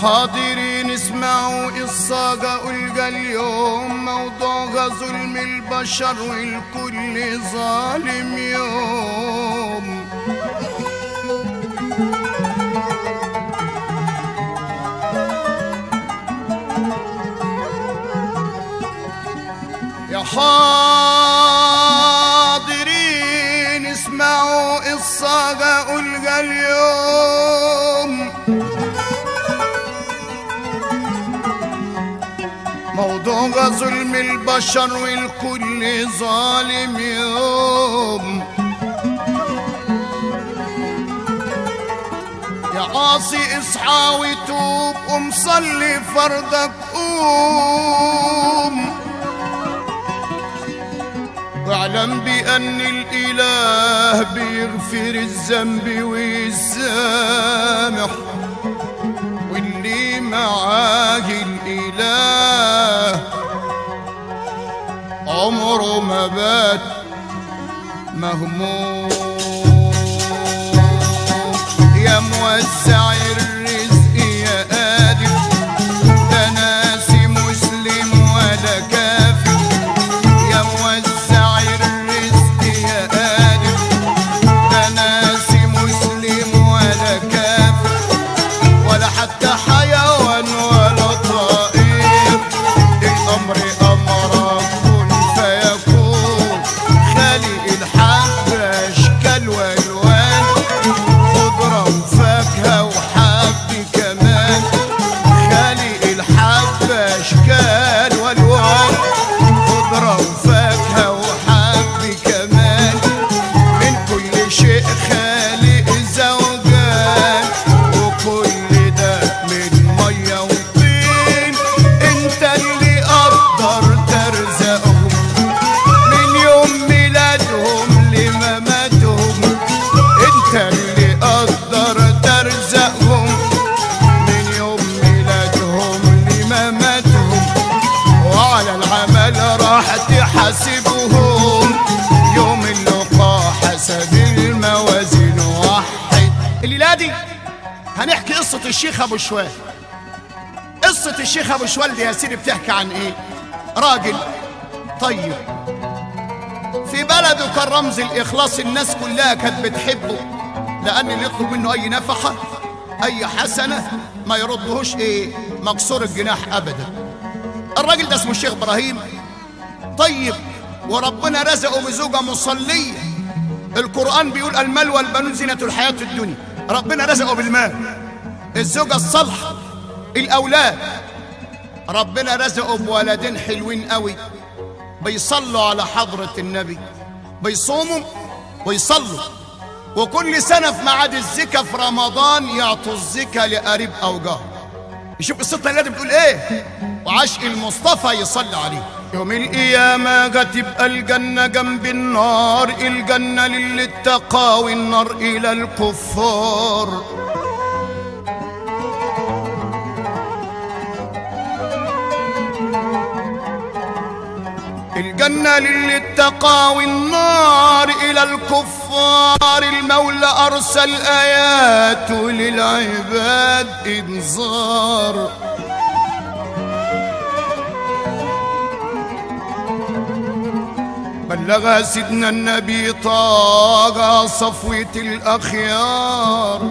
حاضرين اسمعوا قصة ألقى اليوم موضوع ظلم البشر والكل ظالم يوم يا حاضرين اسمعوا قصة ألقى اليوم موضوع ظلم البشر والكل ظالم يوم يا عاصي اصحى وتوب قوم صلي فرضك قوم واعلم بأن الإله بيغفر الذنب ويسامح واللي معاه الإله عمره ما بات مهموم يا موسع الرزق يا قادر ده ناسي مسلم ولا كافر يا موسع الرزق يا قادر ده ناسي مسلم ولا كافر ولا حتى حيوان ولا طائر الأمر أمرك كن فيكون خالق الحب أشكال وألوان خضرة وفاكهة وحب كمان خالق الحب أشكال وألوان خضرة وفاكهة وحب كمان من كل شيء خالق زوجان وكل ده من مية وطين انت اللي قدر ترزقهم من يوم ميلادهم لمماتهم انت اللي قدر ترزقهم من يوم ميلادهم لمماتهم وعلى العمل راح تحاسبهم يوم اللقاء حسب الموازين وحد الليلة دي هنحكي قصة الشيخ أبو شوال قصة الشيخ أبو شوال دي يا سيدي بتحكي عن إيه؟ راجل طيب في بلده كان رمز الإخلاص الناس كلها كانت بتحبه لأن اللي يطلب منه أي نفحة أي حسنة ما يردهوش إيه مكسور الجناح أبدا الراجل ده اسمه الشيخ إبراهيم طيب وربنا رزقه بزوجة مصلية القرآن بيقول المال والبنون زينة الحياة الدنيا ربنا رزقه بالمال الزوجة الصالحة الأولاد ربنا رزقه بولدين حلوين قوي بيصلوا على حضرة النبي بيصوموا ويصلوا وكل سنة في ميعاد الزكاة في رمضان يعطوا الزكاة لقريب أو جار يشوف الستة اللي بتقول ايه وعشق المصطفى يصلي عليه يوم القيامة هتبقى الجنة جنب النار الجنة للي اتقى والنار إلى الكفار الجنة للي اتقى والنار إلى الكفار المولى أرسل آيات للعباد إنذار بلغ سيدنا النبي طاغى صفوة الأخيار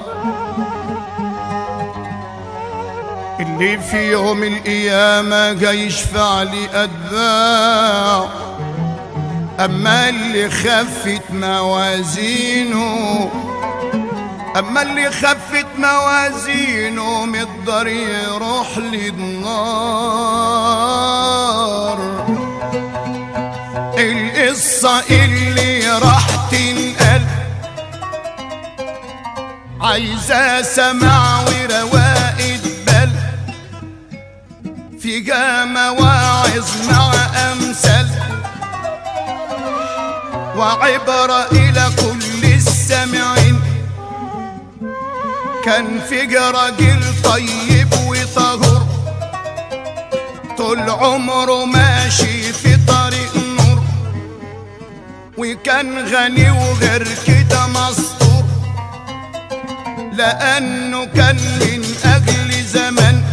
اللي في يوم القيامة جاي يشفع لي أتباع أما اللي خفت موازينه أما اللي خفت موازينه مقدر يروح للنار القصة اللي راح تنقل عايزة سمع وروائد بل في جامع واعظ مع أمثال وعبرة إلى كل السامعين كان في راجل طيب وطهور طول عمره ماشي في طريق نور وكان غني وغير كده مستور لأنه كان من أجل زمن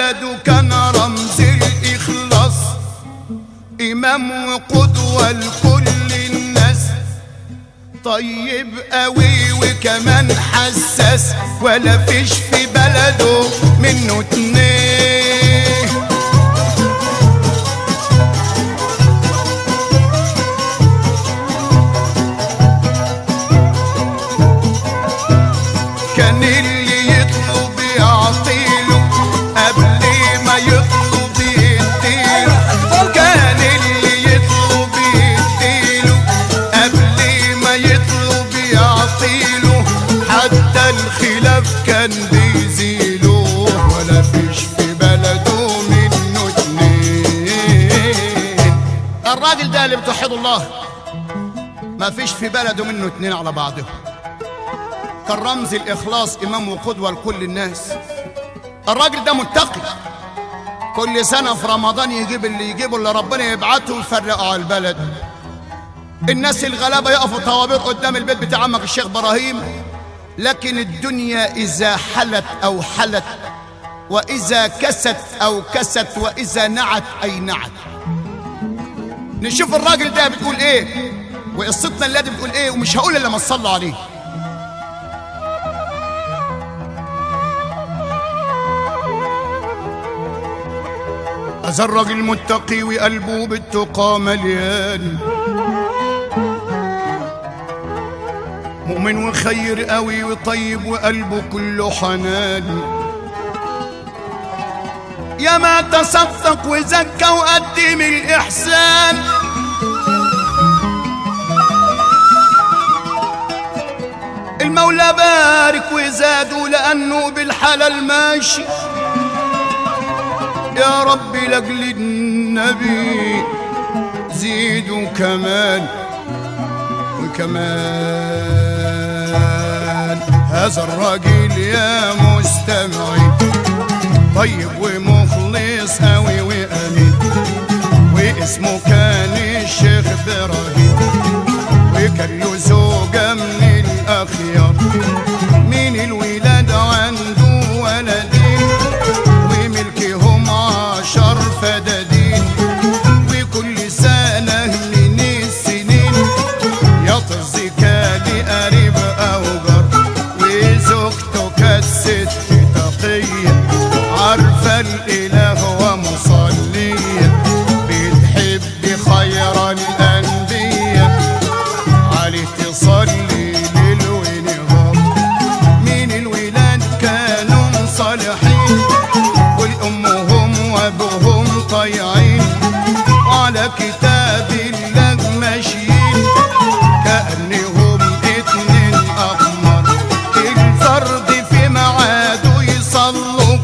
بلده كان رمز الإخلاص إمام وقدوة لكل الناس طيب قوي وكمان حساس ولا فيش في بلده منه اتنين كان اللي يطلب يعطيله قبل ما يطلب يديله كان اللي يطلب يديله قبل ما يطلب يعطيله حتى الخلاف كان بيزيله ولا فيش في بلده منه اتنين الراجل ده اللي بتوحد الله ما فيش في بلده منه اتنين على بعضهم كان رمز الإخلاص إمام وقدوة لكل الناس الراجل ده متقي كل سنة في رمضان يجيب اللي يجيبه اللي ربنا يبعته ويفرقوا على البلد الناس الغلابة يقفوا طوابير قدام البيت بتاع عمك الشيخ إبراهيم لكن الدنيا إذا حلت أو حلت وإذا كست أو كست وإذا نعت أي نعت نشوف الراجل ده بتقول إيه وقصتنا اللي دي بتقول إيه ومش هقول إلا ما تصلوا عليه هذا الراجل متقي وقلبه بالتقى مليان مؤمن وخير قوي وطيب وقلبه كله حنان يا ما تصدق وزكى وقدم الإحسان المولى بارك وزادوا لأنه بالحلال ماشي يا رب لاجل النبي زيدوا كمان وكمان هذا الراجل يا مستمعي طيب ومخلص قوي وامين واسمه كان الشيخ ابراهيم وكان له زوجه من الاخيار من الولاد عنده ولدين وملكهم عشر فدادين وكل سنة من السنين يطزي كالي قريب أو جار وزوجته كانت ست تقية عارفة الإله ومصلية بتحب خير الأنبياء عليه تصلي ليل ونهار من الولاد كانوا صالحين والأمهم وأبوهم طيعين وعلى كتاب الله ماشيين كأنهم اتنين أقمر الفرد في ميعاده يصلوا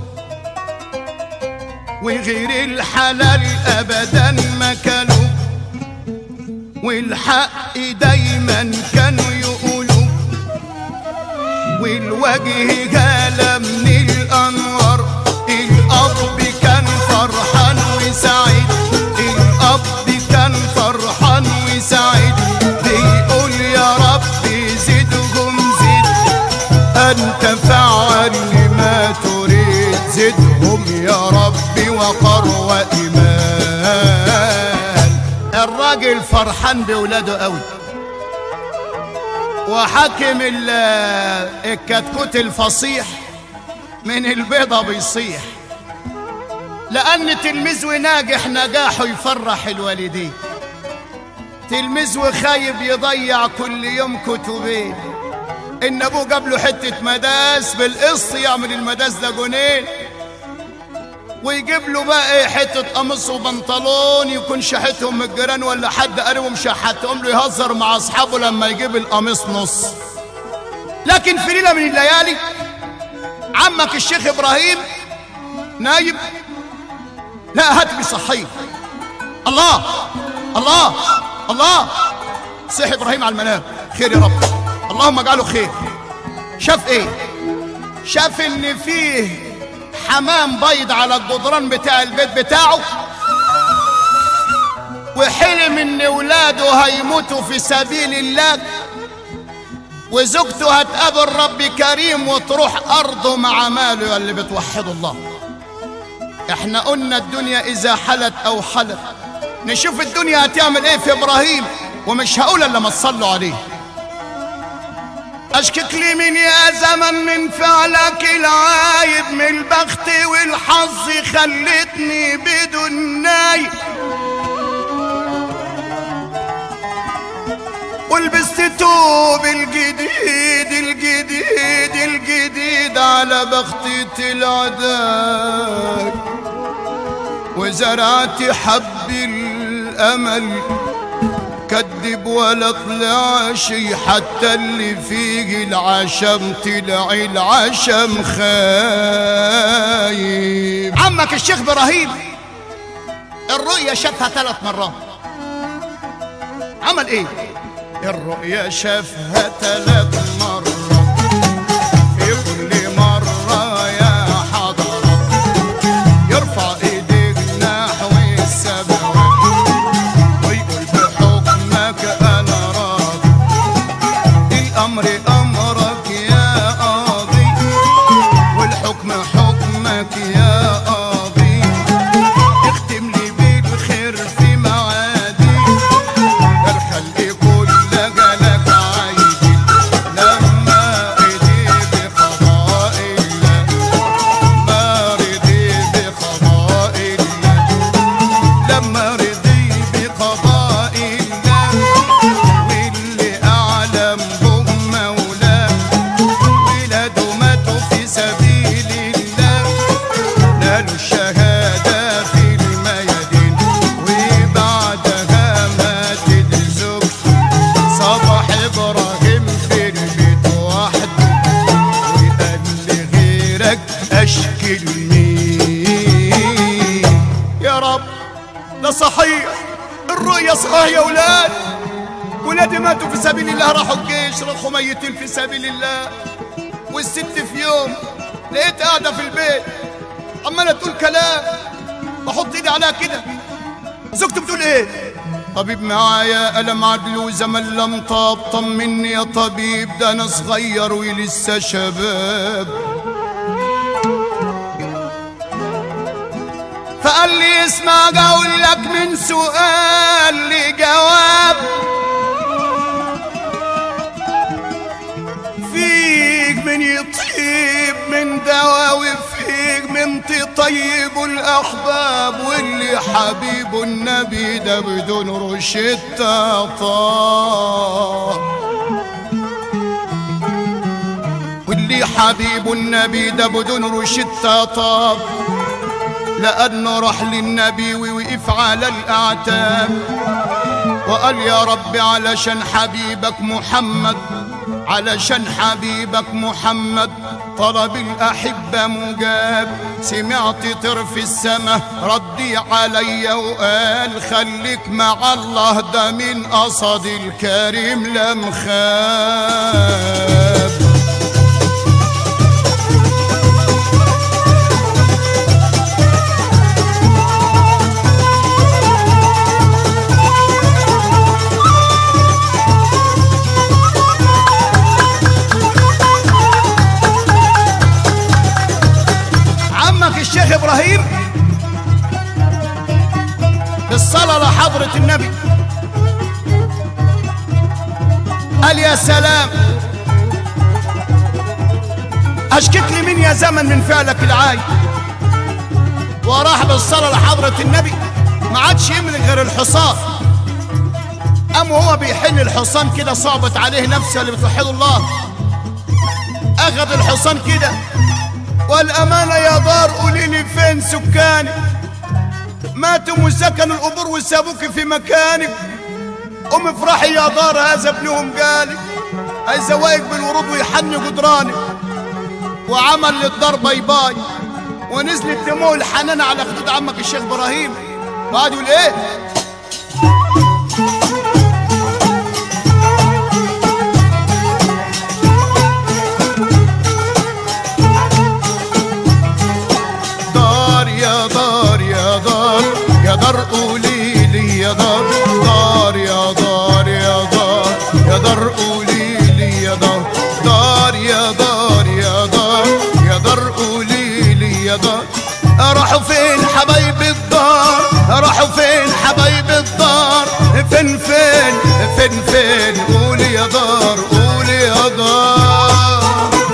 وغير الحلال أبدا ما كانوا والحق دايما كانوا يقولوا والوجه جال من الأنوار الأب كان فرحان وسعيد الأب كان فرحان وسعيد بيقول يا رب زدهم زد أنت فعل لما تريد زدهم يا رب وقر وإيمان الراجل فرحان بولاده قوي وحاكم ال- الكتكوت الفصيح من البيضة بيصيح لأن تلميذ ناجح نجاحه يفرح الوالدين تلميذ وخايب يضيع كل يوم كتبين إن أبوه جاب له حتة مداس بالقسط يعمل المداس ده جنين ويجيب له بقى ايه حته قميص وبنطلون يكون شحتهم من الجيران ولا حد قريبهم شحتهم له يهزر مع اصحابه لما يجيب القميص نص لكن في ليله من الليالي عمك الشيخ ابراهيم نايم لا هات بيصحيه الله الله الله صحي ابراهيم على المنام خير يا رب اللهم اجعله خير شاف ايه شاف ان فيه حمام بيض على الجدران بتاع البيت بتاعه وحلم ان ولاده هيموتوا في سبيل الله وزوجته هتقابل رب كريم وتروح ارضه مع ماله اللي بتوحدوا الله احنا قلنا الدنيا اذا حلت او حلت نشوف الدنيا هتعمل ايه في ابراهيم ومش هقول الا ما تصلوا عليه اشكك لي من يا زمن من فعلك العايب من البخت والحظ خلتني بدون نايب ولبست توب الجديد الجديد الجديد على بختة العداي وزرعت حب الأمل كدب ولا طلعش حتى اللي فيه العشم طلع العشم خايب عمك الشيخ ابراهيم الرؤيا شافها ثلاث مرات عمل ايه الرؤيا شافها ثلاث مرات في كل مرة يا حضرة يرفع ايديك نحو السماوات ويقول بحكمك انا راضي الامر امرك يا قاضي والحكم حكمك يا قاضي اختم لي بالخير في معادي الخلق كله جالك عايدي لما رضي بقضاء الله ما رضي بقضاء الله لما رضي بقضاء الله واللي أعلمهم مولاه ولاده ماتوا في سبيل الله نالوا الشهادة في الميادين وبعدها ماتت زوجته صبح إبراهيم في البيت وحده وقال لغيرك أشكي مين يا رب ده صحيح الرؤيا صحيح يا ولاد ولادي ماتوا في سبيل الله راحوا الجيش راحوا ميتين في سبيل الله والست في يوم لقيت قاعدة في البيت عمالة تقول كلام بحط ايدي عليها كده زوجته بتقول ايه طبيب معايا ألم عدل وزمن لم طاب طمني يا طبيب ده أنا صغير ولسه شباب فقال لي اسمع اقول لك من سؤال لجواب فيك من يطيب من دواء وفيك من تطيب الاحباب واللي حبيب النبي ده بدون رشدة طاب واللي حبيب النبي ده بدون رشدة طاب لأنه راح للنبي ووقف على الأعتاب وقال يا رب علشان حبيبك محمد علشان حبيبك محمد طلب الأحبة مجاب سمعت طرف السماء ردي علي وقال خليك مع الله ده من قصد الكريم لم خاب عمك الشيخ ابراهيم بالصلاة لحضرة النبي قال يا سلام اشكك لي من يا زمن من فعلك العاي وراح بالصلاة لحضرة النبي ما عادش يملك غير الحصان قام وهو بيحل الحصان كده صعبت عليه نفسه اللي بتوحد الله اخذ الحصان كده والأمانة يا دار قولي لي فين سكانك ماتوا وسكنوا القبور وسابوك في مكانك قوم افرحي يا دار هذا ابنهم قالك هيزوايك بالورود ويحني جدرانك وعمل للدار باي باي ونزلت دموع الحنان على خدود عمك الشيخ ابراهيم وقعد يقول ايه دار يا دار يا دار يا دار قولي لي يا دار دار يا دار يا دار يا دار قولي لي يا دار دار يا دار يا دار يا دار قولي لي يا دار راحوا فين حبايب الدار راحوا فين حبايب الدار فين فين فين فين قولي يا دار قولي يا دار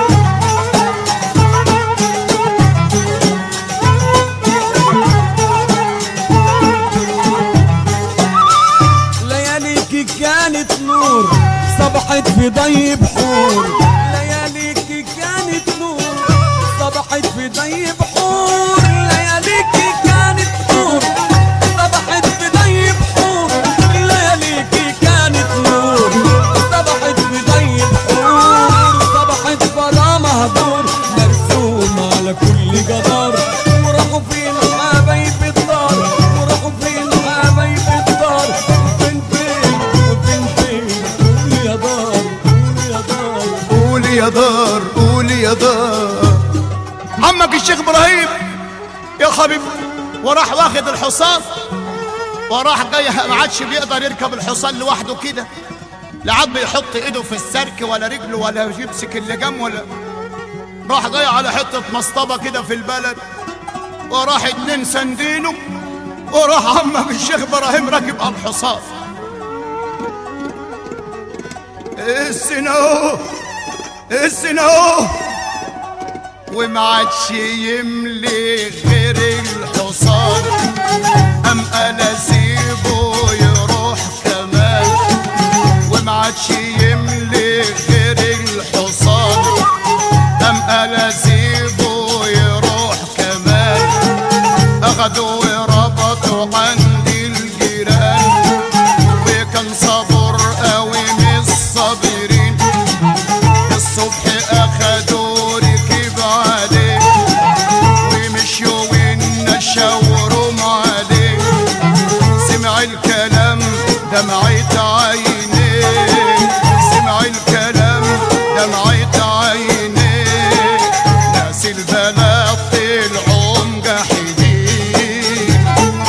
لياليك كانت نور صبحت في ضي بحور لياليك كانت نور صبحت في ضي بحور لياليك كانت نور صبحت في ضي بحور لياليك كانت نور صبحت في ضي بحور صبحت بلا مهدور مرسوم على كل جدار وراحوا فين حبايب الدار وراحوا فين حبايب الدار وفين فين وفين فين قول يا دار قول يا دار قولي يا دار قولي يا دار عمك الشيخ ابراهيم يا حبيبي وراح واخد الحصان وراح جاي ما عادش بيقدر يركب الحصان لوحده كده لا عاد بيحط ايده في السرك ولا رجله ولا يمسك اللجام ولا راح جاي على حته مصطبه كده في البلد وراح اتنين سندينه وراح عمك الشيخ ابراهيم راكب على الحصان السنو السنو وما عادش يملي غير الحصان ام انا سيبه يروح كمان وما عادش يملي غير الحصان ام انا سيبه يروح كمان اخدوا وربطوا عند الجيران وكان صبر قوي من الصابرين الصبح اخدوا ركب عليه ومشيوا ونشاوروا عليه سمع الكلام دمعت عينيه سمع الكلام دمعت عينيه ناس البلد طلعوا مجحدين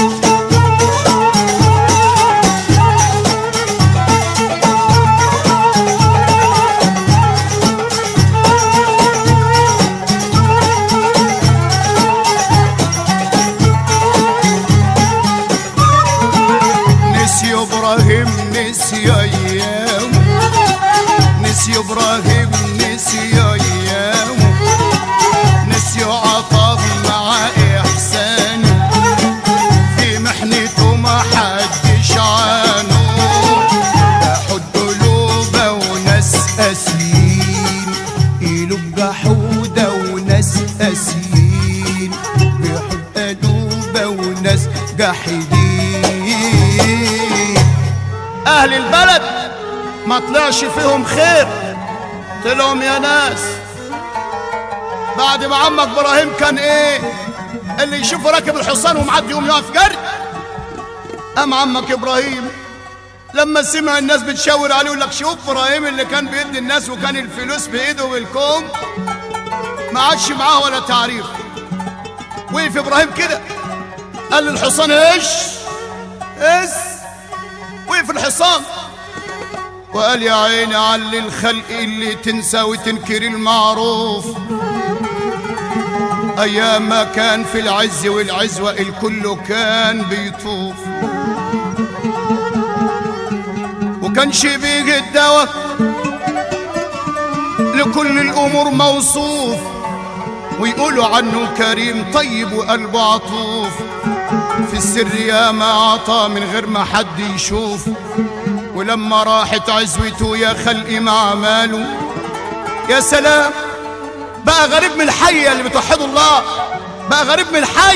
نسيوا ابراهيم نسي ايام نسيوا ابراهيم نسي ايام نسيوا عطاف مع احسان في محنته ما حدش عانه باحوا القلوبة وناس قاسيين قلوب جحودة وناس قاسيين بيحوا القلوبة وناس جاحدين اهل البلد ما طلعش فيهم خير طلعوا يا ناس بعد ما عمك ابراهيم كان ايه اللي يشوفه راكب الحصان ومعدي يقوم يقف جري قام عمك ابراهيم لما سمع الناس بتشاور عليه يقول لك شوف ابراهيم اللي كان بيدي الناس وكان الفلوس بايده بالكوم ما عادش معاه ولا تعريف وقف ابراهيم كده قال للحصان ايش ايش وقف الحصان وقال يا عيني علي الخلق اللي تنسى وتنكر المعروف ايام ما كان في العز والعزوة الكل كان بيطوف وكان شبيه الدواء لكل الامور موصوف ويقولوا عنه كريم طيب وقلبه عطوف في السر يا ما عطى من غير ما حد يشوف ولما راحت عزوته يا خلقي مع ماله يا سلام بقى غريب من الحي اللي بتوحدوا الله بقى غريب من الحي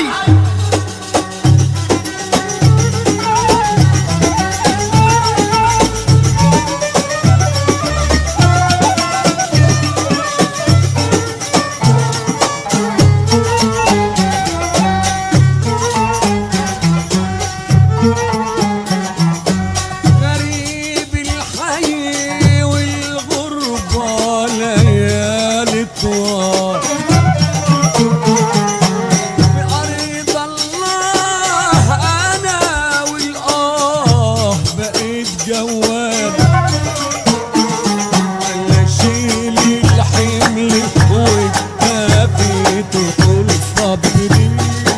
غريب الحي والغربة ليالي طوال في أرض الله أنا والآه بقيت جوال أنا أشيل الحمل واتكافيت طول صبري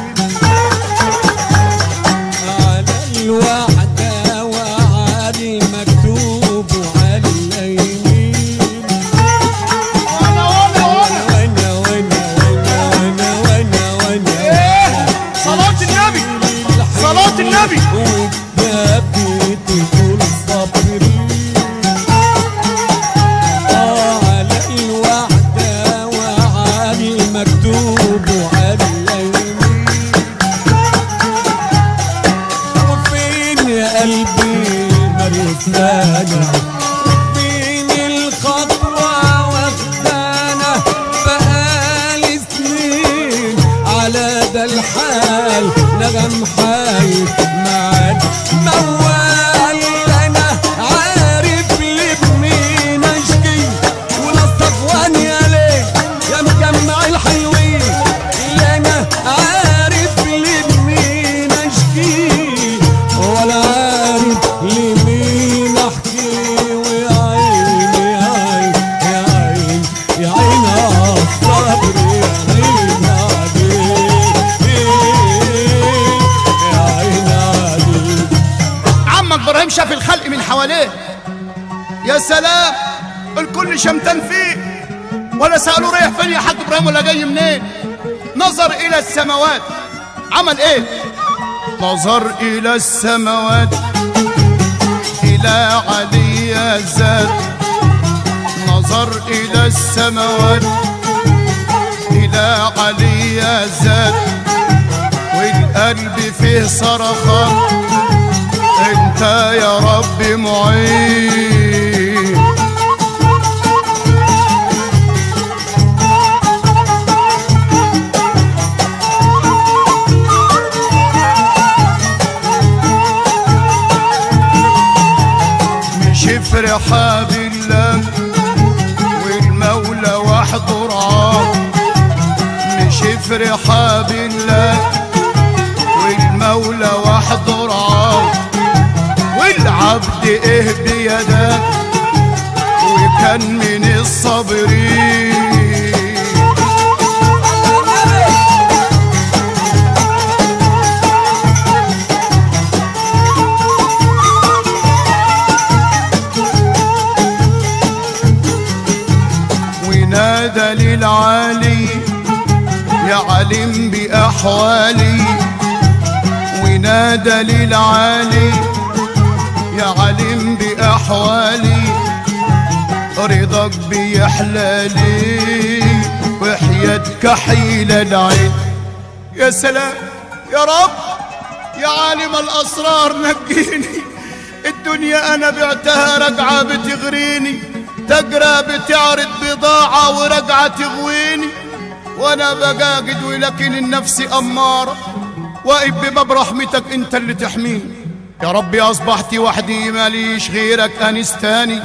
الصبر يا عين عليك يا عين عليك عمك ابراهيم شاف الخلق من حواليه يا سلام الكل شمتان فيه ولا سألوه رايح فين يا حاج ابراهيم ولا جاي منين نظر الى السماوات عمل ايه نظر الى السماوات الى علي الذات نظر الى السماوات الى علي الذات والقلب فيه صرخات انت يا رب معين مش في رحاب الله والمولى وحده رعاه مش في رحاب الله والمولى وحده رعاه والعبد ايه بيدك وكان من الصابرين ونادى للعالي يا علم بأحوالي ونادى للعالي يا علم بأحوالي رضاك بيحلى لي وحياتك حيل العين يا سلام يا رب يا عالم الأسرار نجيني الدنيا أنا بعتها رجعة بتغريني تجرى بتعرض بضاعة ورجعة تغويني وأنا بجاجد ولكن النفس أمارة واقف بباب رحمتك أنت اللي تحميني يا ربي أصبحت وحدي ماليش غيرك أنيس تاني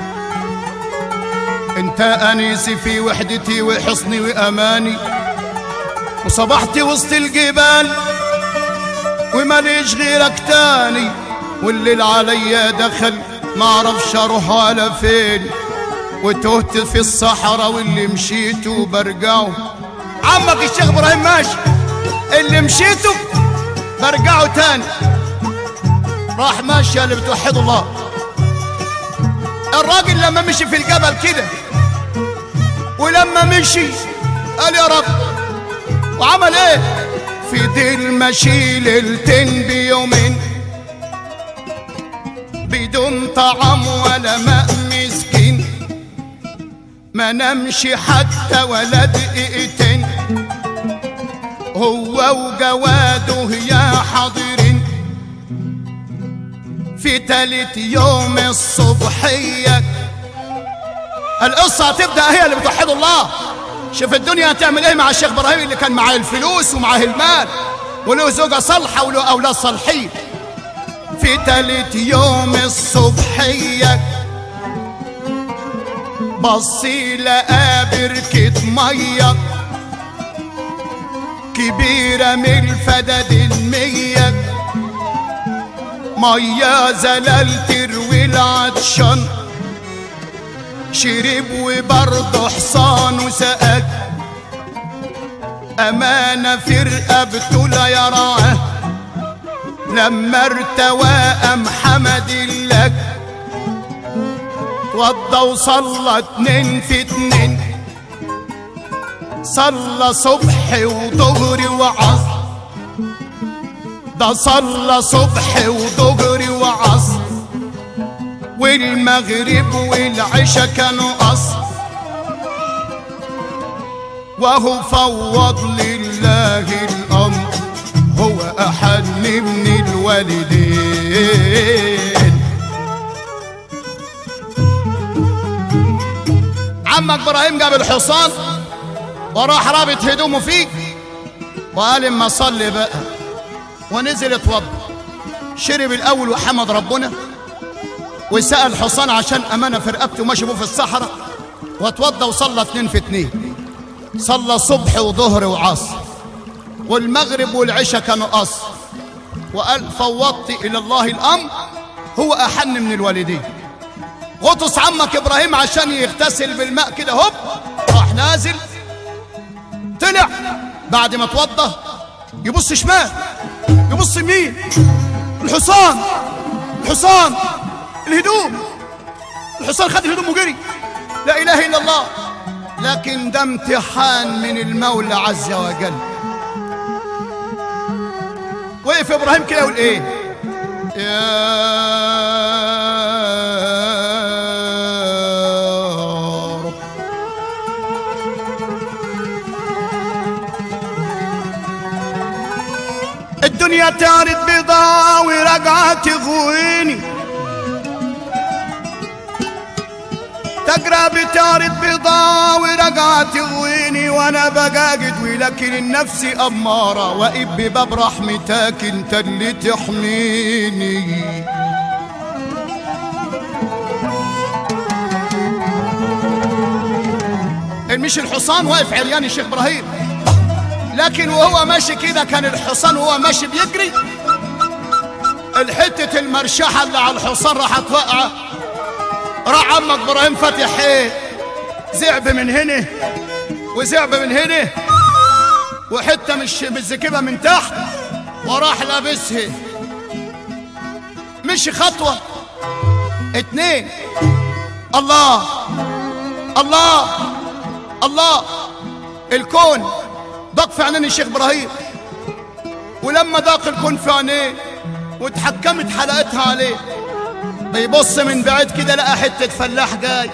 أنت أنيسي في وحدتي وحصني وأماني وصبحت وسط الجبال وماليش غيرك تاني والليل عليا دخل معرفش اروح على فين وتهت في الصحراء واللي مشيته برجعه عمك الشيخ ابراهيم ماشي اللي مشيته برجعه تاني راح ماشي اللي بتوحد الله الراجل لما مشي في الجبل كده ولما مشي قال يا رب وعمل ايه في دي المشي ليلتين بيومين بدون طعام ولا ماء مسكين ما نمشي حتى ولا دقيقتين هو وجواده يا حاضرين في تالت يوم الصبحية القصة هتبدأ هي اللي بتوحد الله شوف الدنيا هتعمل ايه مع الشيخ ابراهيم اللي كان معاه الفلوس ومعاه المال وله زوجة صالحة وله أولاد صالحين في تالت يوم الصبحية بصي لقى بركة مية كبيرة من الفدد المية مية زلال تروي العطشان شرب وبرضه حصان وسقك أمانة في رقبته لا يراه لما ارتوى أم حمد لك توضى وصلى اتنين في اتنين صلى صبح وظهر وعصر ده صلى صبح وظهر وعصر والمغرب والعشاء كانوا قصر وهو فوض لله الأمر هو أحن من الوالدين عمك إبراهيم جاب الحصان وراح رابط هدومه فيه وقال اما صلي بقى ونزل اتوضى شرب الاول وحمد ربنا وسأل حصان عشان امانه في رقبته ماشي بيه في الصحراء واتوضى وصلى اتنين في اتنين صلى صبح وظهر وعصر والمغرب والعشاء كانوا قصر وقال فوضت الى الله الامر هو احن من الوالدين غطس عمك ابراهيم عشان يغتسل بالماء كده هوب راح نازل طلع بعد ما توضى يبص شمال يبص يمين الحصان الحصان الهدوم الحصان خد الهدوم وجري لا اله الا الله لكن ده امتحان من المولى عز وجل وقف ابراهيم كده يقول ايه يا رب الدنيا تعرض بيضاء ورجعة تغويني تجرى بتعرض بيضاء ورجعة تغويني وانا بجاجد ولكن النفس امارة واقف بباب رحمتك انت اللي تحميني مش الحصان واقف عريان الشيخ ابراهيم لكن وهو ماشي كده كان الحصان وهو ماشي بيجري الحتة المرشحة اللي على الحصان راحت واقعة راح عمك ابراهيم فاتح ايه زعب من هنا وزعب من هنا وحتة مش متزكبة من تحت وراح لابسها مشي خطوة اتنين الله الله الله الكون ضاق في عينين الشيخ ابراهيم ولما ضاق الكون في عينيه واتحكمت حلقتها عليه بيبص من بعيد كده لقى حته فلاح جاي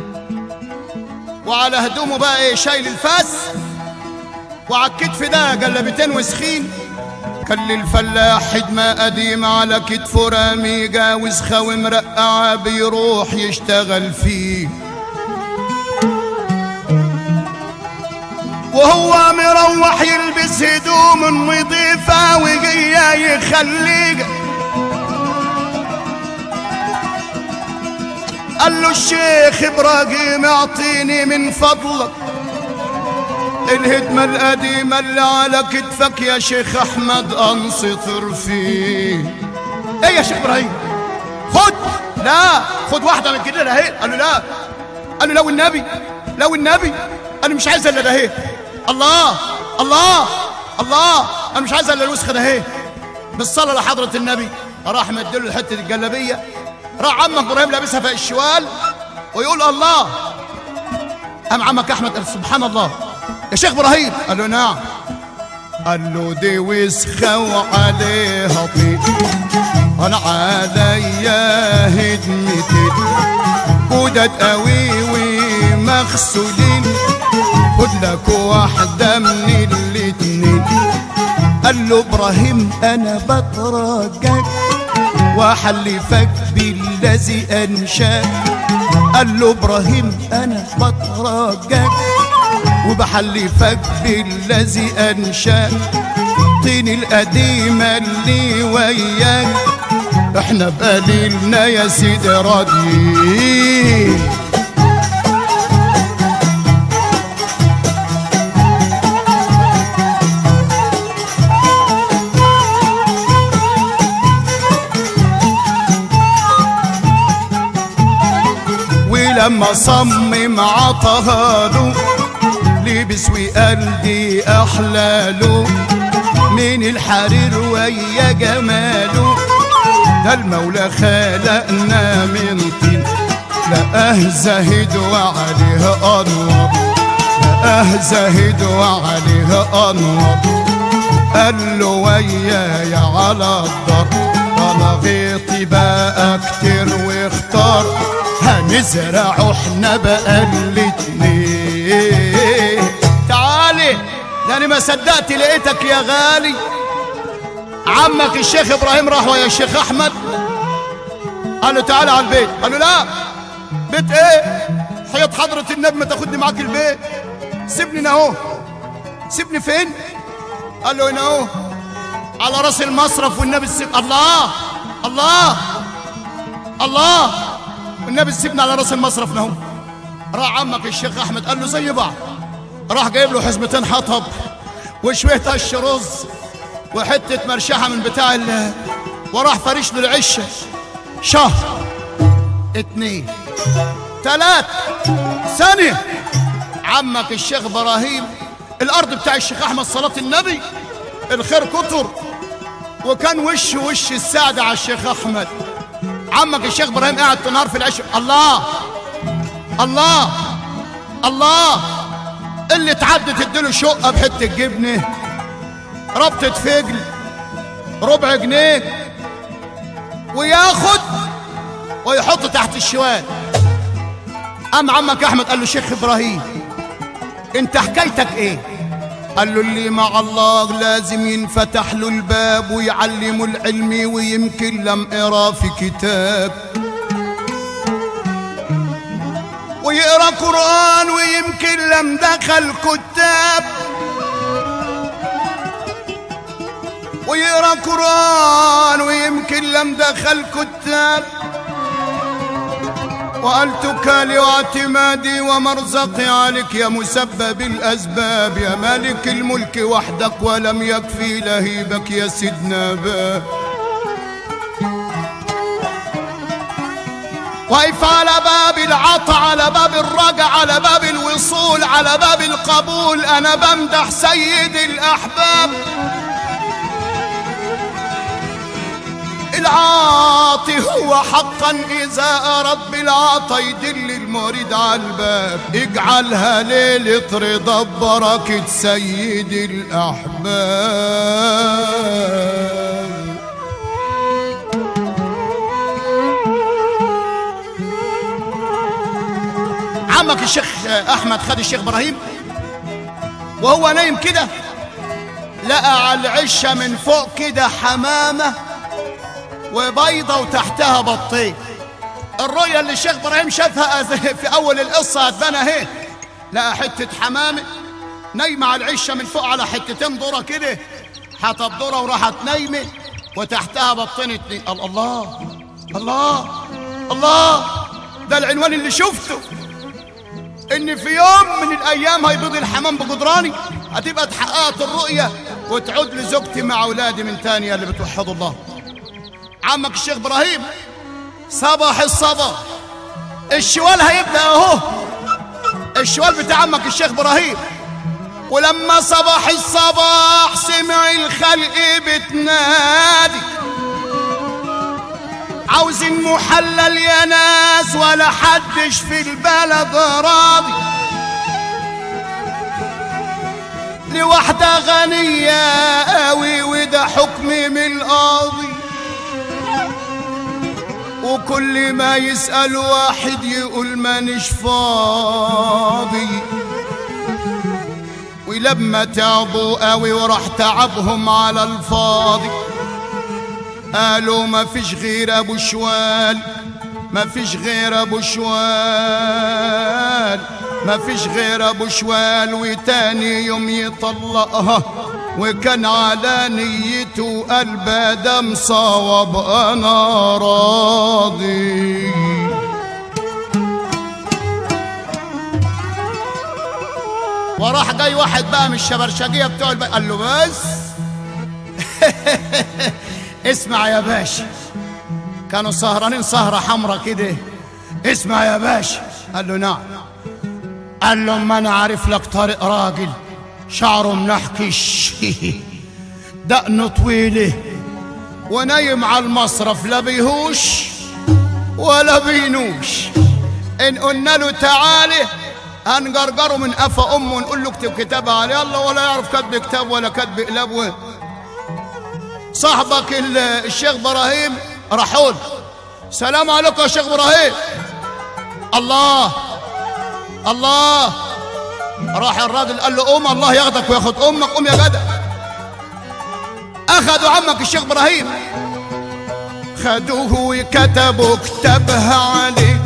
وعلى هدومه بقى ايه شايل الفاس وعلى الكتف ده جلبتين وسخين كان للفلاح حدمة قديمة على كتفه رامي جاوز خوي مرقعة بيروح يشتغل فيه وهو مروح يلبس هدوم نظيفة وجاية يخليك قال له الشيخ ابراهيم اعطيني من فضلك الهدمة القديمة اللي على كتفك يا شيخ احمد انسطر فيه ايه يا شيخ ابراهيم خد لا خد واحدة من كده اهي قال له لا قال له لو النبي لو النبي انا مش عايز الا ده اهي الله الله الله انا مش عايز الا الوسخه ده اهي بالصلاه لحضره النبي راح مديله حته الجلابيه راح عمك ابراهيم لابسها في الشوال ويقول الله قام عمك احمد قال سبحان الله يا شيخ ابراهيم قال له نعم قال له دي وسخه وعليها طيب انا عليا هدمتي جدد قوي ومغسولين خد لك واحدة من الاتنين قال له ابراهيم انا بترجاك واحلفك بالذي انشاك قال له ابراهيم انا بترجاك وبحلفك بالذي انشاك طين القديمة اللي وياك احنا بقليلنا يا سيدي راضيين ولما صمم عطاها له لبس وقلبي احلاله من الحرير ويا جماله ده المولى خلقنا من طين لقاه زاهد وعليه انور لقاه زاهد وعليه انور قال له ويايا على الدار انا غيطي بقى كتير واختار هنزرع احنا بقى الاتنين تعالي يعني ما صدقت لقيتك يا غالي عمك الشيخ ابراهيم راح ويا الشيخ احمد قال له تعالى على البيت قال له لا بيت ايه حياة حضرة النبي ما تاخدني معاك البيت سيبني هنا اهو سيبني فين قال له هنا اهو على راس المصرف والنبي السيب الله الله الله والنبي سيبنا على راس المصرف نهو راح عمك الشيخ احمد قال له زي بعض راح جايب له حزمتين حطب وشويه قش رز وحته مرشحه من بتاع ال وراح فرش له العشه شهر اتنين تلات سنه عمك الشيخ ابراهيم الارض بتاع الشيخ احمد صلاه النبي الخير كتر وكان وش وش السعد على الشيخ احمد عمك الشيخ ابراهيم قاعد تنهار في العش الله الله الله اللي تعدي تديله شقه بحته جبنه ربطه فجل ربع جنيه وياخد ويحط تحت الشوال قام عمك احمد قال له شيخ ابراهيم انت حكايتك ايه قال له اللي مع الله لازم ينفتح له الباب ويعلمه العلم ويمكن لم ارى في كتاب ويقرا قران ويمكن لم دخل كتاب ويقرا قران ويمكن لم دخل كتاب وقلتك لي واعتمادي ومرزقي عليك يا مسبب الأسباب يا مالك الملك وحدك ولم يكفي لهيبك يا سيدنا باب واقف على باب العطا على باب الرجع على باب الوصول على باب القبول أنا بمدح سيد الأحباب العاطي هو حقا إذا أراد بالعطا يدل المريد على الباب اجعلها ليلة رضا ببركة سيد الأحباب عمك الشيخ أحمد خد الشيخ إبراهيم وهو نايم كده لقى على العشة من فوق كده حمامة وبيضة وتحتها بطيخ الرؤية اللي الشيخ ابراهيم شافها في اول القصة هتبان اهي لقى حتة حمامة نايمة على العشة من فوق على حتتين ذرة كده حطت ذرة وراحت نايمة وتحتها بطين اتنين قال الله الله الله ده العنوان اللي شفته ان في يوم من الايام هيبيض الحمام بجدراني هتبقى اتحققت الرؤية وتعود لزوجتي مع اولادي من تانية اللي بتوحدوا الله عمك الشيخ ابراهيم صباح الصباح الشوال هيبدا اهو الشوال بتاع عمك الشيخ ابراهيم ولما صباح الصباح سمع الخلق بتنادي عاوزين محلل يا ناس ولا حدش في البلد راضي لوحدة غنية قوي وده حكم من القاضي وكل ما يسأل واحد يقول مانيش فاضي ولما تعبوا قوي وراح تعبهم على الفاضي قالوا ما فيش غير ابو شوال ما فيش غير ابو شوال ما فيش غير ابو شوال وتاني يوم يطلقها وكان على نيته قلب دم صواب انا راضي وراح جاي واحد بقى من الشبرشجيه بتوع البقى قال له بس اسمع يا باشا كانوا سهرانين سهرة حمرة كده اسمع يا باشا قال له نعم قال له ما انا عارف لك طارق راجل شعره منحكش دقنه طويله ونايم على المصرف لا بيهوش ولا بينوش ان قلنا له تعالى هنجرجره من قفا امه ونقول له اكتب كتاب عليه الله ولا يعرف كتب كتاب ولا كتب قلاب صاحبك ال- الشيخ ابراهيم راحوا له سلام عليكم يا شيخ ابراهيم الله الله راح الراجل قال له قوم الله ياخدك وياخد امك قوم يا جدع اخذوا عمك الشيخ ابراهيم خدوه وكتبوا كتابها عليه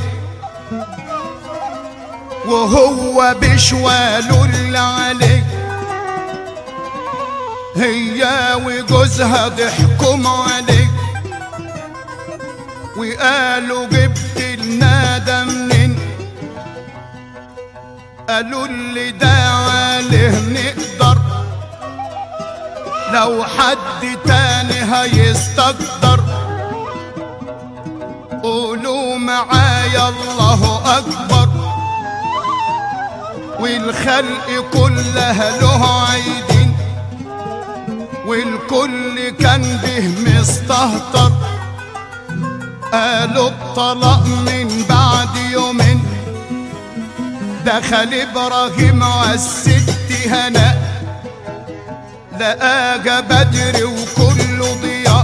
وهو بشواله اللي عليه هي وجوزها ضحكوا عليه وقالوا جبت لنا ده منين قالوا اللي ده عليه نقدر لو حد تاني هيستقدر قولوا معايا الله اكبر والخلق كلها له عيدين والكل كان به مستهتر قالوا الطلاق من بعد يومين دخل ابراهيم والست هناء لقاها بدر وكله ضياء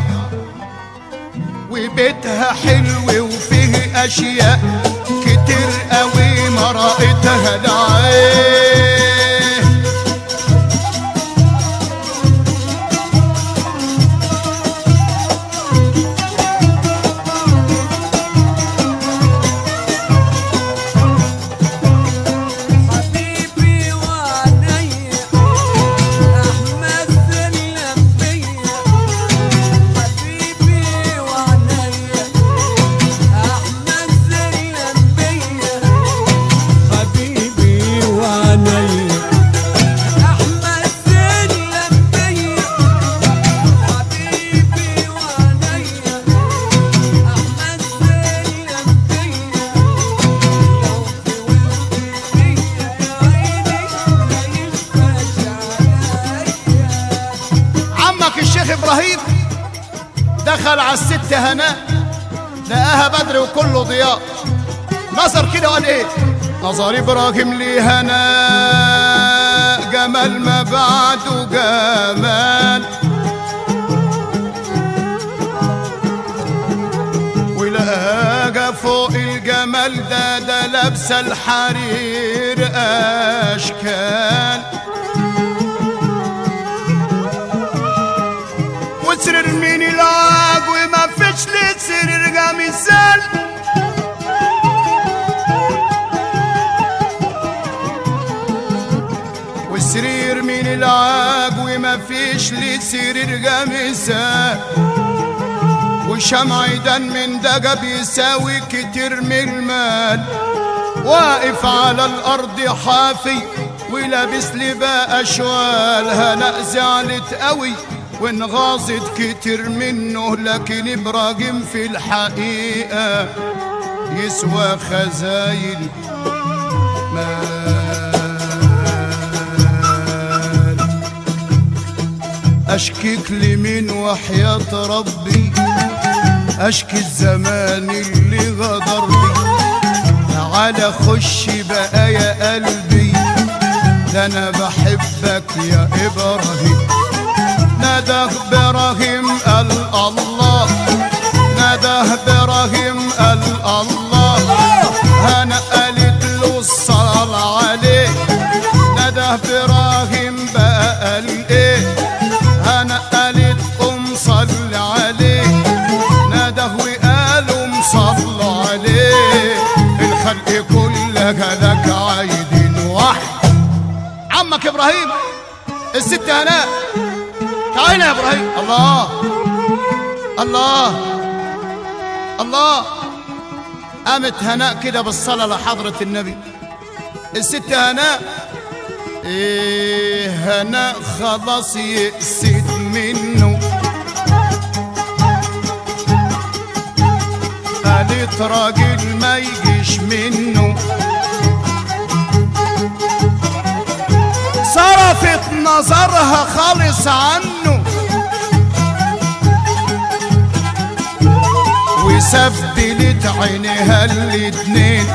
وبيتها حلو وفيه اشياء كتير قوي ما رأيتها العين حبيبي وعينيا احمد سلم بيا حبيبي وعينيا احمد سلم بيا حبيبي وعينيا احمد سلم بيا حبيبي وعينيا احمد سلم بيا عمك الشيخ ابراهيم دخل على الست هناء لقاها بدر وكله ضياء نظر كده وقال ايه نظر ابراهيم لي هناء جمال ما بعده جمال ولقاها فوق الجمال ده ده لابسه الحرير اشكال وسرر من العاج وما فيش لي سرر جميزال والسرير من العاج وما فيش لي سرير جميزال وشمع دن من دجا بيساوي كتير من المال واقف على الارض حافي ولابس لي بقى اشوال هلا زعلت قوي وانغاظت كتير منه لكن ابراهيم في الحقيقه يسوى خزاين مال اشكيك لمين وحياة ربي اشكي الزمان اللي غدر بي تعالى خش بقى يا قلبي ده انا بحبك يا ابراهيم نادى ابراهيم قال الله نادى ابراهيم قال الله انا قالت له الصلاة عليه نادى ابراهيم بقى قال ايه انا قالت قوم صل عليه ناده وقالوا مصلوا عليه الخلق كلها لك عايدين واحد عمك ابراهيم الست هناء تعالى يا ابراهيم الله الله الله قامت هناء كده بالصلاة لحضرة النبي الست هناء ايه هناء خلاص يئست منه قالت راجل ما يجيش منه صرفت نظرها خالص عنه وسبلت عينها الاتنين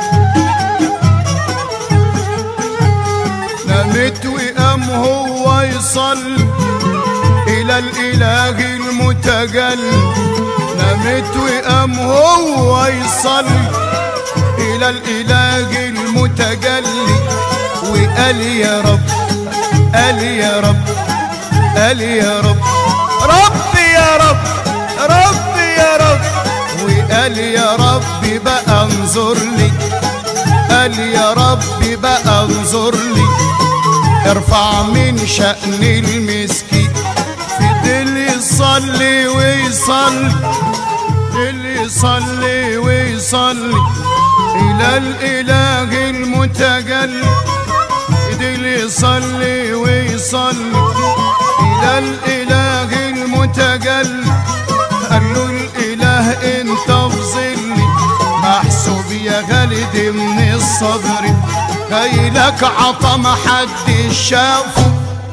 نامت وقام هو يصلي إلى الإله المتجلي نامت وقام هو يصلي إلى الإله المتجلي وقال يا رب قال يا رب قال يا رب رب يا رب رب يا رب وقال يا رب بقى انظر لي قال يا رب بقى انظر لي ارفع من شأن المسكين في دل يصلي ويصلي دل يصلي ويصلي إلى الإله المتجلي دل يصلي ويصلي إلى الإله المتجلي قال له الإله انت في ظلي محسوب يا خالد من الصدر جاي لك عطا ما حد شافه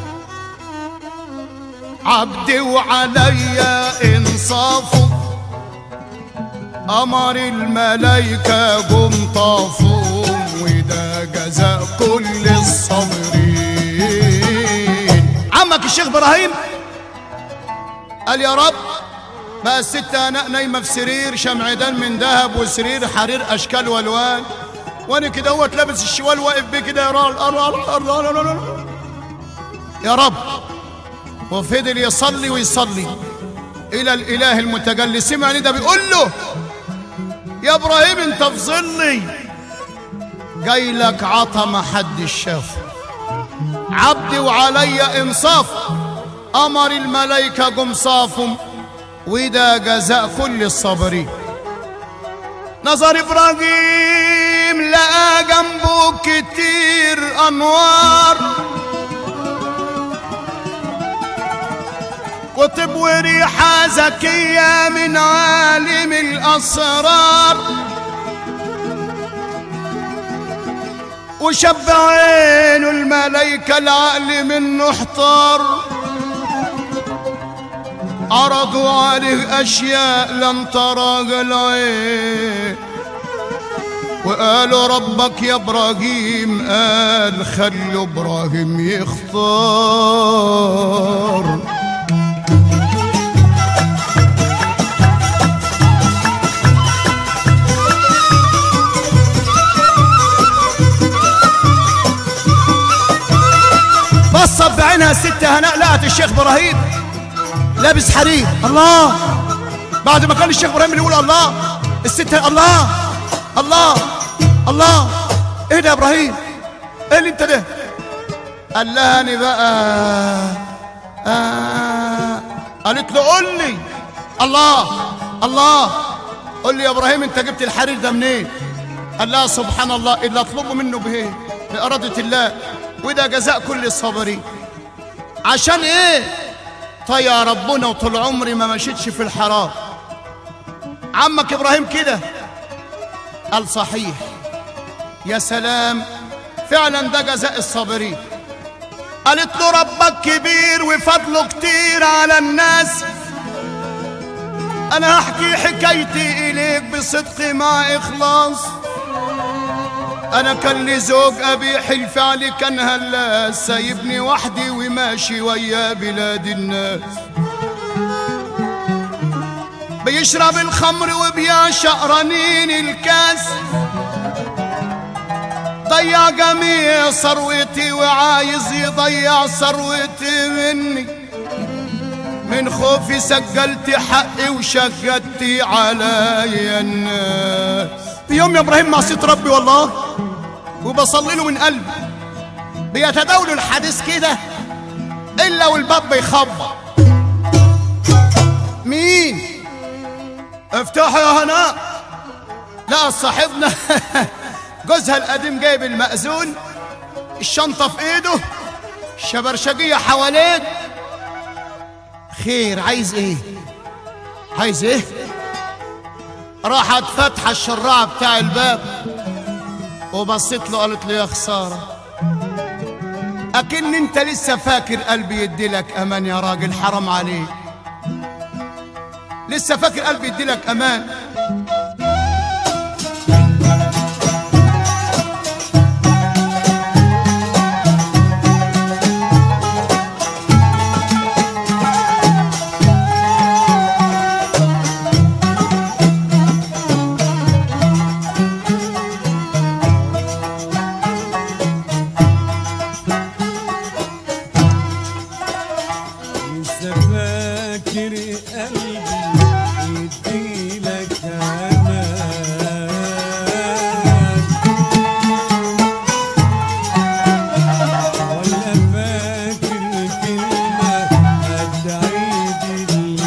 عبدي وعليا انصافه امر الملايكة قم طافوم وده جزاء كل الصابرين عمك الشيخ ابراهيم قال يا رب بقى الست هناء نايمه في سرير شمعدان من ذهب وسرير حرير اشكال والوان وانا كده هو لابس الشوال واقف بيه كده يا رب يا رب وفضل يصلي ويصلي الى الاله المتجلي سمع ده بيقول له يا ابراهيم انت في ظلي جاي لك عطا ما حدش شافه عبدي وعلي انصاف امر الملائكه قم صافهم وده جزاء كل الصابرين نظر ابراهيم لقى جنبه كتير انوار وطب وريحة زكية من عالم الأسرار وشب عينه الملايكة العقل منه احتار عرضوا عليه أشياء لم تراها العين وقالوا ربك يا إبراهيم قال خلوا إبراهيم يختار بصت بعينها الست هناء لقت الشيخ ابراهيم لابس حرير الله بعد ما كان الشيخ ابراهيم اللي يقول الله الست الله الله الله ايه ده يا ابراهيم ايه اللي انت ده قال لها انا بقى آه. قالت له قول لي الله الله قول لي يا ابراهيم انت جبت الحرير ده منين قال لها سبحان الله اللي اطلبه منه بايه بإرادة الله وده جزاء كل الصابرين عشان ايه طيا ربنا وطول عمري ما مشيتش في الحرام عمك ابراهيم كده قال صحيح يا سلام فعلا ده جزاء الصابرين قالت له ربك كبير وفضله كتير على الناس انا هحكي حكايتي اليك بصدق مع اخلاص انا كان لي زوج ابيح الفعل كان هلا سايبني وحدي وماشي ويا بلاد الناس بيشرب الخمر وبيعشق رنين الكاس ضيع جميع ثروتي وعايز يضيع ثروتي مني من خوفي سجلت حقي وشقدت عليا الناس في يوم يا ابراهيم معصيت ربي والله وبصلي له من قلبي بيتداولوا الحديث كده الا والباب بيخبط مين افتحوا يا هناء لا صاحبنا جوزها القديم جايب المأذون الشنطة في ايده الشبرشجية حواليه خير عايز ايه عايز ايه راحت فاتحة الشراعة بتاع الباب وبصيت له قالت له يا خسارة أكن أنت لسه فاكر قلبي يديلك أمان يا راجل حرام عليك لسه فاكر قلبي يديلك أمان لسه فاكر قلبي يديلك امان ولا فاكر كلمة قد عيد اللي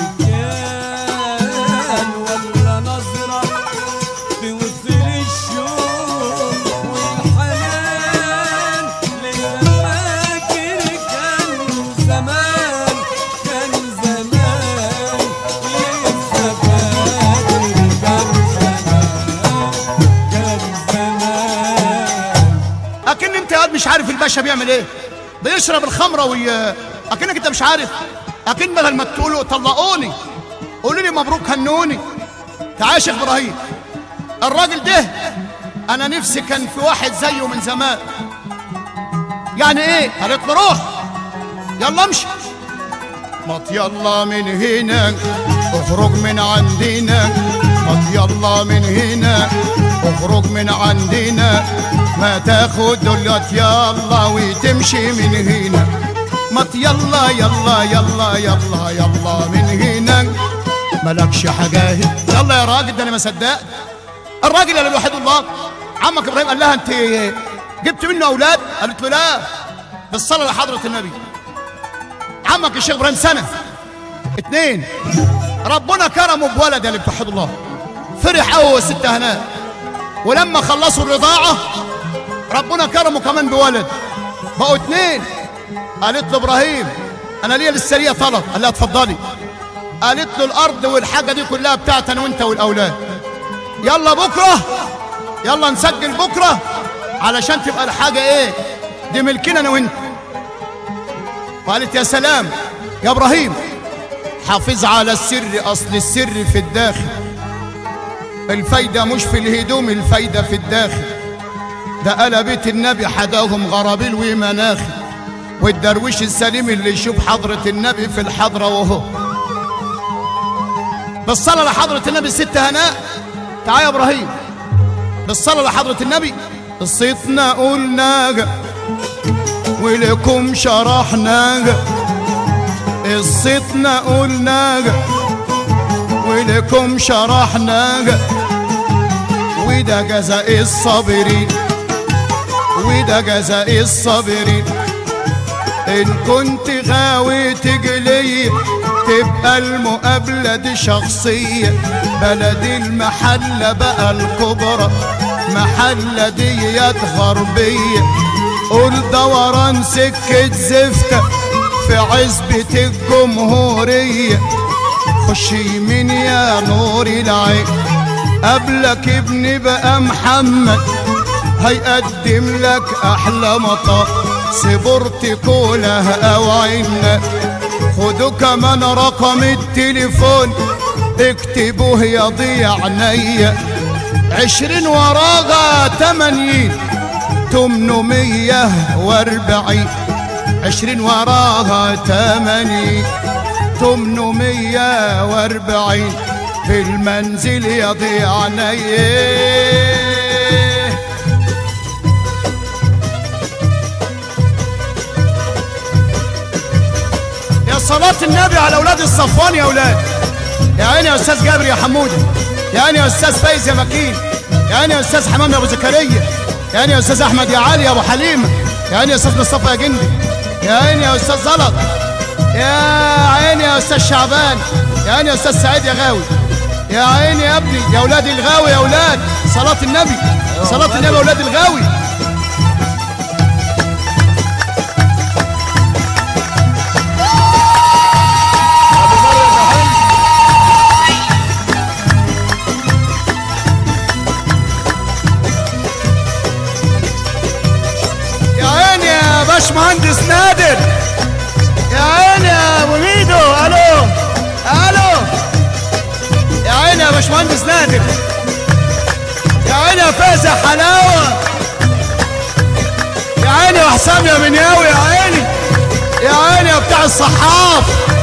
كان ولا نظرة توصل الشوق والحنان لسه فاكر كان زمان كان زمان الباشا بيعمل ايه بيشرب الخمره وي اكنك انت مش عارف اكن بدل ما تقولوا طلقوني قولوا لي مبروك هنوني تعال يا شيخ ابراهيم الراجل ده انا نفسي كان في واحد زيه من زمان يعني ايه قالت له روح يلا امشي مط يلا من هنا اخرج من عندنا مط يلا من هنا اخرج من عندنا ما تاخد دلت يلا وتمشي من هنا مط يلا يلا يلا يلا يلا من هنا ملكش حاجة يلا يا راجل ده انا ما صدقت الراجل قال الوحيد الله عمك ابراهيم قال لها انت جبت منه اولاد قالت له لا بالصلاه لحضره النبي عمك الشيخ ابراهيم سنه اتنين ربنا كرمه بولد اللي بتوحد الله فرح قوي ست هناء ولما خلصوا الرضاعه ربنا كرمه كمان بولد بقوا اتنين قالت له ابراهيم انا ليا للسريه طلب قال لها اتفضلي قالت له الارض والحاجه دي كلها بتاعت انا وانت والاولاد يلا بكره يلا نسجل بكره علشان تبقى الحاجه ايه دي ملكنا انا وانت قالت يا سلام يا ابراهيم حافظ على السر اصل السر في الداخل الفايده مش في الهدوم الفايده في الداخل ده قال بيت النبي حداهم غرابيل ومناخل والدرويش السليم اللي يشوف حضرة النبي في الحضرة وهو بالصلاة لحضرة النبي الست هناء تعال يا ابراهيم بالصلاة لحضرة النبي قصتنا قلناها ولكم شرحناها قصتنا قلناها ولكم شرحناها وده جزاء الصابرين وده جزاء الصابرين ان كنت غاوي تجلي تبقى المقابلة دي شخصية بلد المحلة بقى الكبرى محلة ديت غربية قول دوران سكة زفتة في عزبة الجمهورية خش يمين يا نور العين قبلك ابني بقى محمد هيقدم لك احلى مطار سبورت كوله او عنا خدوا كمان رقم التليفون اكتبوه يضيع عينيا عشرين وراغا تمانين تمنمية واربعين عشرين وراها تمانين تمنمية واربعين في المنزل يضيع عينيا يا صلاة النبي على أولاد الصفوان يا أولاد يا عيني يا أستاذ جابر يا حمودة يا عيني يا أستاذ فايز يا مكين يا عيني يا أستاذ حمام يا أبو زكريا يا عيني يا أستاذ أحمد يا علي يا أبو حليمة يا عيني يا أستاذ مصطفى يا جندي يا عيني يا أستاذ زلط يا عيني يا أستاذ شعبان يا عيني يا أستاذ سعيد يا غاوي يا عيني يا ابني يا أولاد الغاوي يا أولاد صلاة النبي صلاة النبي يا أولاد الغاوي يا عيني يا باشمهندس نادر يا عيني يا ابو ميدو الو الو يا عيني يا باشمهندس نادر يا عيني يا فايز يا حلاوه يا عيني يا حسام يا منياوي يا عيني يا عيني يا بتاع الصحاف